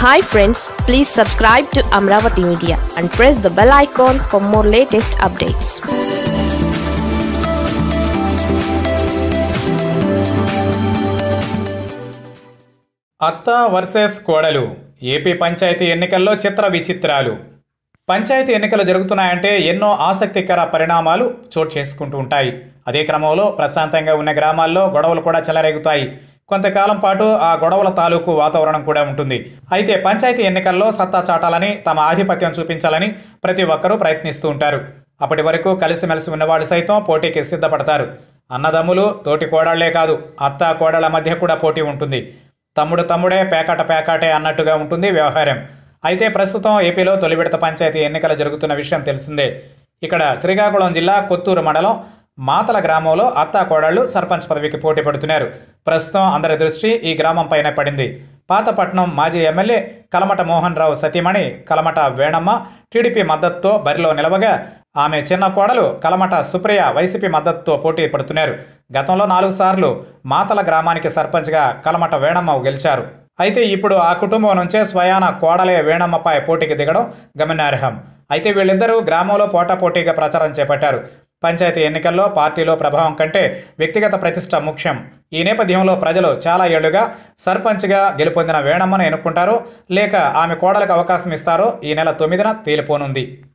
hi friends please subscribe to Amaravati media and press the bell icon for more latest updates అత్త versus కోడలు AP panchayat ఎన్నికల్లో చిత్ర విచిత్రాలు పంచాయతీ ఎన్నికలు జరుగుతున్నాయంటే ఎన్నో ఆసక్తికర పరిణామాలు చోటు చేసుకుంటూ ఉంటాయి అదే క్రమంలో ప్రశాంతంగా ఉన్న గ్రామాల్లో గొడవలు కూడా చెలరేగుతాయి కొంతకాలం పాటు ఆ గొడవల తాలూకు వాతావరణం కూడా ఉంటుంది అయితే పంచాయతీ ఎన్నికల్లో సత్తా చాటాలని తమ ఆధిపత్యం చూపించాలని ప్రతి ఒక్కరూ ప్రయత్నిస్తూ ఉంటారు అప్పటి వరకు కలిసిమెలిసి ఉన్నవాళ్ళు సైతం పోటీకి సిద్ధపడతారు అన్నదమ్ములు తోటి కోడళ్లే కాదు అత్త కోడళ్ల మధ్య కూడా పోటీ ఉంటుంది తమ్ముడు తమ్ముడే పేకాట పేకాటే అన్నట్టుగా ఉంటుంది వ్యవహారం అయితే ప్రస్తుతం ఏపీలో తొలి విడత పంచాయతీ ఎన్నికలు జరుగుతున్న విషయం తెలిసిందే ఇక్కడ శ్రీకాకుళం జిల్లా కొత్తూరు మండలం మాతల గ్రామంలో అత్తా కోడళ్లు సర్పంచ్ పదవికి పోటీ పడుతున్నారు ప్రస్తుతం అందరి దృష్టి ఈ గ్రామం పైన పడింది పాతపట్నం మాజీ ఎమ్మెల్యే కలమట మోహన్ రావు సతీమణి కలమట వేణమ్మ టీడీపీ మద్దతుతో బరిలో నిలవగా ఆమె చిన్న కోడలు కలమట సుప్రియ వైసీపీ మద్దతుతో పోటీ పడుతున్నారు గతంలో నాలుగు సార్లు మాతల గ్రామానికి సర్పంచ్గా కలమట వేణమ్మ గెలిచారు అయితే ఇప్పుడు ఆ కుటుంబం నుంచే స్వయాన కోడలే వేణమ్మపై పోటీకి దిగడం గమనార్హం అయితే వీళ్ళిద్దరూ గ్రామంలో పోటాపోటీగా ప్రచారం చేపట్టారు పంచాయతీ ఎన్నికల్లో పార్టీలో ప్రభావం కంటే వ్యక్తిగత ప్రతిష్ట ముఖ్యం ఈ నేపథ్యంలో ప్రజలు చాలా ఏళ్లుగా సర్పంచ్గా గెలుపొందిన వేణమ్మను ఎన్నుకుంటారో లేక ఆమె కోడలకు అవకాశం ఇస్తారో ఈ నెల తొమ్మిదిన తేలిపోనుంది